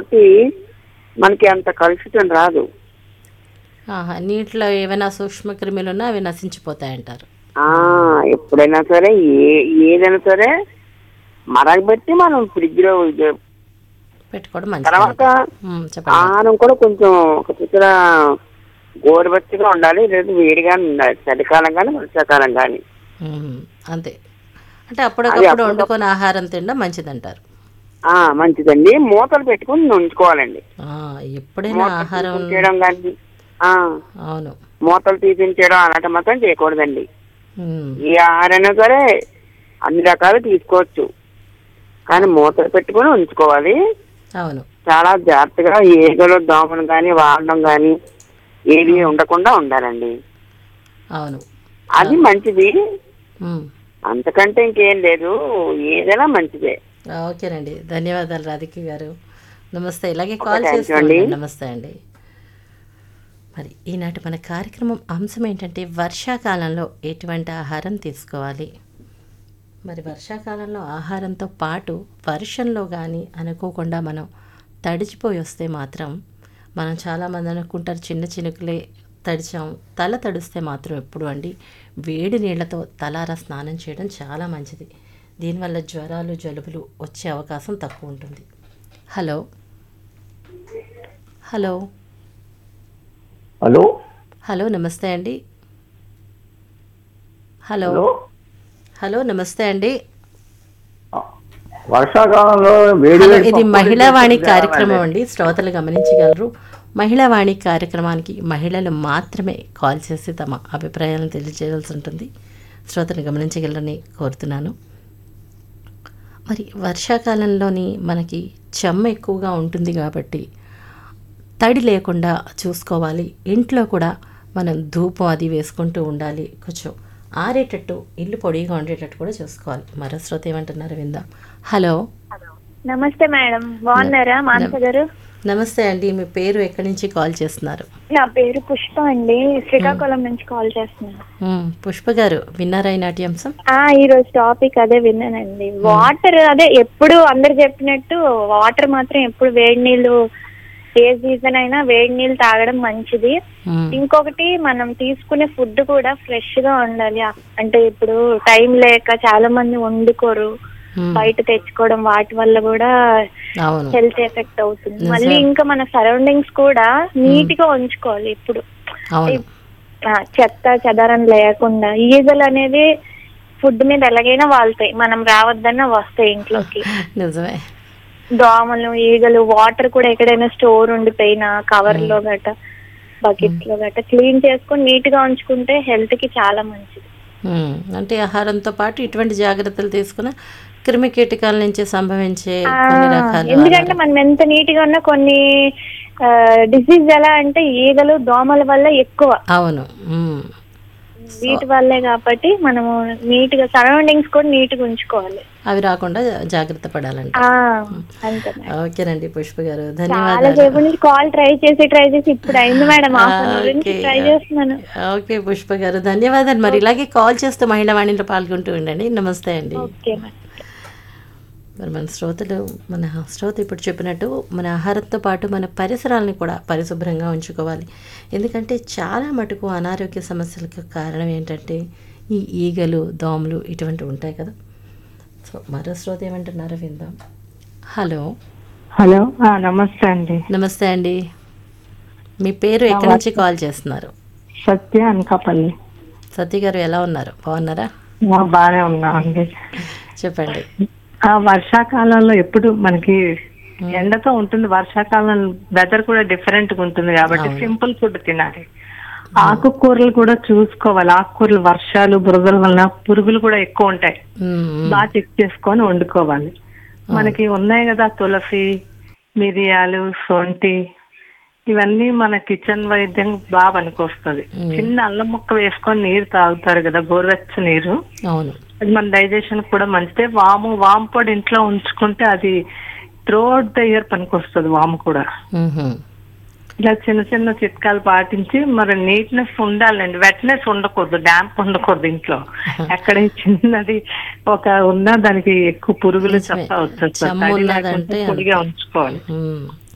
కాబట్టి మనకి అంత కలుషితం రాదు ఆహా నీటిలో ఏమైనా సూక్ష్మ క్రిములు ఉన్నా అవి నశించిపోతాయంటారు ఆ ఎప్పుడైనా సరే ఏ ఏదైనా సరే మరగబెట్టి మనం ఫ్రిడ్జ్ లో ఇది- పెట్టుకోవడం మంచిది తర్వాత ఉమ్, చెప్పండి ఆహారం కూడా కొంచెం ఒక చిత్ర గోరువెచ్చగా ఉండాలి లేదు వేడిగానే ఉండాలి చలికాలం కానీ వర్షాకాలం కానీ ఉమ్, అంతే అంటే అప్పటికప్పుడు వండుకొని ఆహారం తినడం మంచిదంటారు ఆ మంచిదండి మూతలు పెట్టుకుని ఉంచుకోవాలండి ఆ, ఎప్పుడైనా ఆహారం చేయడం కానీ ఆ అవును మూతలు తీపించడం అలాంటి మాత్రం చేయకూడదండి ఉమ్, ఏ ఆహారైనా సరే అన్ని రకాలు తీసుకోవచ్చు కానీ మూతలు పెట్టుకుని ఉంచుకోవాలి అవును చాలా జాగ్రత్తగా ఏగలు దోమలు కానీ వాడడం కానీ ఏది ఉండకుండా ఉండాలండి అవును అది మంచిది ఉమ్, అంతకంటే ఇంకేం లేదు ఏదైనా మంచిదే ఓకేనండి ధన్యవాదాలు రాధిక గారు నమస్తే ఇలాగే కాల్ thank you చేస్తూ అండి. ఉండండి. నమస్తే అండి మరి ఈనాటి మన కార్యక్రమం అంశం ఏంటంటే వర్షాకాలంలో ఎటువంటి ఆహారం తీసుకోవాలి మరి వర్షాకాలంలో ఆహారంతో పాటు వర్షంలో కానీ అనుకోకుండా మనం తడిచిపోయి వస్తే మాత్రం మనం చాలామంది అనుకుంటారు చిన్న చినుకులే తడిచాం తల తడిస్తే మాత్రం ఎప్పుడు అండి వేడి నీళ్లతో తలారా స్నానం చేయడం చాలా మంచిది దీనివల్ల జ్వరాలు జలుబులు వచ్చే అవకాశం తక్కువ ఉంటుంది హలో హలో హలో హలో నమస్తే అండి హలో హలో హలో నమస్తే అండి వర్షాకాలంలో వేడి హలో వేడి ఇది పకోడీ మహిళా వాణి చేసుకుంటే కార్యక్రమం అండి శ్రోతలు గమనించగలరు మహిళా వాణి కార్యక్రమానికి మహిళలు మాత్రమే కాల్ చేసి తమ అభిప్రాయాలను తెలియజేయాల్సి ఉంటుంది శ్రోతలు గమనించగలరని కోరుతున్నాను మరి వర్షాకాలంలోని మనకి చెమ్మ ఎక్కువగా ఉంటుంది కాబట్టి తడి లేకుండా చూసుకోవాలి ఇంట్లో కూడా మనం ధూపం అది వేసుకుంటూ ఉండాలి కొంచెం ఆరేటట్టు ఇల్లు పొడిగా ఉండేటట్టు కూడా చూసుకోవాలి మరో శ్రోత ఏమంటున్నారు విందాం హలో నమస్తే మేడం బాగున్నారా మానస గారు నమస్తే అండి మీ పేరు ఎక్కడి నుంచి కాల్ చేస్తున్నారు నా పేరు పుష్ప అండి శ్రీకాకుళం నుంచి కాల్ చేస్తున్నాను మ్మ్, పుష్ప గారు విన్నారా ఈ నాట్యాంశం ఆ ఈ రోజు టాపిక్ అదే విన్నానండి వాటర్ అదే ఎప్పుడు అందరు చెప్పినట్టు వాటర్ మాత్రం ఎప్పుడు వేడి నీళ్ళు ఏ సీజన్ అయినా వేడి నీళ్ళు తాగడం మంచిది మ్మ్, ఇంకొకటి మనం తీసుకునే ఫుడ్ కూడా ఫ్రెష్ గా ఉండాలి అంటే ఇప్పుడు టైం లేక చాలా మంది వండుకోరు మ్మ్, బయట తెచ్చుకోవడం వాటి వల్ల కూడా అవును హెల్త్ ఎఫెక్ట్ అవుతుంది నిజం. మళ్ళీ ఇంకా మన సరౌండింగ్స్ కూడా నీట్ గా ఉంచుకోవాలి ఇప్పుడు అవును ఆ, చెత్త చెదారం లేకుండా ఈగలు అనేది ఫుడ్ మీద ఎలాగైనా వాళ్తాయి మనం రావద్దన్నా వస్తాయి ఇంట్లోకి నిజమే దోమలు ఈగలు వాటర్ కూడా ఎక్కడైనా స్టోర్ ఉండిపోయినా కవర్ లో గట బకెట్ లో గట క్లీన్ చేసుకొని నీట్ గా ఉంచుకుంటే హెల్త్ కి చాలా మంచిది మ్మ్, అంటే ఆహారంతో పాటు ఇటువంటి జాగ్రత్తలు తీసుకున్న క్రిమి కీటకాల నుంచి సంభవించే ఆ, కొన్ని రకాల ఎందుకంటే మనం ఎంత నీట్ గా ఉన్నా కొన్ని డిసీజ్ ఎలా అంటే ఈగలు దోమల వల్ల ఎక్కువ అవును మ్మ్. వీటి వల్లే కాబట్టి మనము నీట్ గా సరౌండింగ్స్ కూడా నీట్ గా ఉంచుకోవాలి అవి రాకుండా జాగ్రత్త పడాలంట ఆ, అంతే మేడం. ఓకేనండి పుష్ప గారు చాలా ధన్యవాదాలు సేపు నుంచి కాల్ ట్రై చేసి ట్రై చేసి ఇప్పుడు అయింది మేడం హాఫ్ అన్ అవర్ నుంచి ఓకే. ట్రై చేస్తున్నాను ఓకే పుష్ప గారు ధన్యవాదాలు మరి ఇలాగే కాల్ చేస్తూ మహిళా వాణిలో పాల్గొంటూ ఉండండి నమస్తే అండి ఓకే మేడం మరి మన శ్రోతలు మన శ్రోత ఇప్పుడు చెప్పినట్టు మన ఆహారంతో పాటు మన పరిసరాలని కూడా పరిశుభ్రంగా ఉంచుకోవాలి ఎందుకంటే చాలా మటుకు అనారోగ్య సమస్యలకు కారణం ఏంటంటే ఈ ఈగలు దోమలు ఇటువంటివి ఉంటాయి కదా సో మరో శ్రోత ఏమంటున్నారో విందాం హలో హలో ఆ, నమస్తే అండి నమస్తే అండి మీ పేరు ఎక్కడి నుంచి కాల్ చేస్తున్నారు సత్య అనకాపల్లి సతీ గారు ఎలా ఉన్నారు బాగున్నారా ఆ, బాగానే ఉన్నామండి చెప్పండి ఆ వర్షాకాలంలో ఎప్పుడు మనకి ఎండతో ఉంటుంది వర్షాకాలం వెదర్ కూడా డిఫరెంట్ గా ఉంటుంది కాబట్టి సింపుల్ ఫుడ్ తినాలి ఆకుకూరలు కూడా చూసుకోవాలి ఆకుకూరలు వర్షాలు బురదల వలన పురుగులు కూడా ఎక్కువ ఉంటాయి మ్మ్. బాగా చెక్ చేసుకొని వండుకోవాలి మనకి ఉన్నాయి కదా తులసి మిరియాలు సొంటి ఇవన్నీ మన కిచెన్ వైద్యం బాగా పనికొస్తుంది చిన్న అల్లం ముక్క వేసుకొని నీరు తాగుతారు కదా గోరువెచ్చ నీరు అవును అది మన డైజెషన్ కూడా మంచిదే వాము వాము పొడి ఇంట్లో ఉంచుకుంటే అది త్రోట్ ద ఇయర్ పనికొస్తుంది వాము కూడా మ్మ్. ఇలా చిన్న చిన్న చిట్కాలు పాటించి మరి నీట్నెస్ ఉండాలండి వెట్నెస్ ఉండకూడదు డ్యాంప్ ఉండకూడదు ఇంట్లో ఎక్కడ చిన్నది ఒక ఉన్నా దానికి ఎక్కువ పురుగులు నిజమే. చెత్త వచ్చేస్తుంది చెమ్ము తడి ఉన్నదంటే లేకుండా పొడిగా ఉంచుకోవాలి మ్మ్.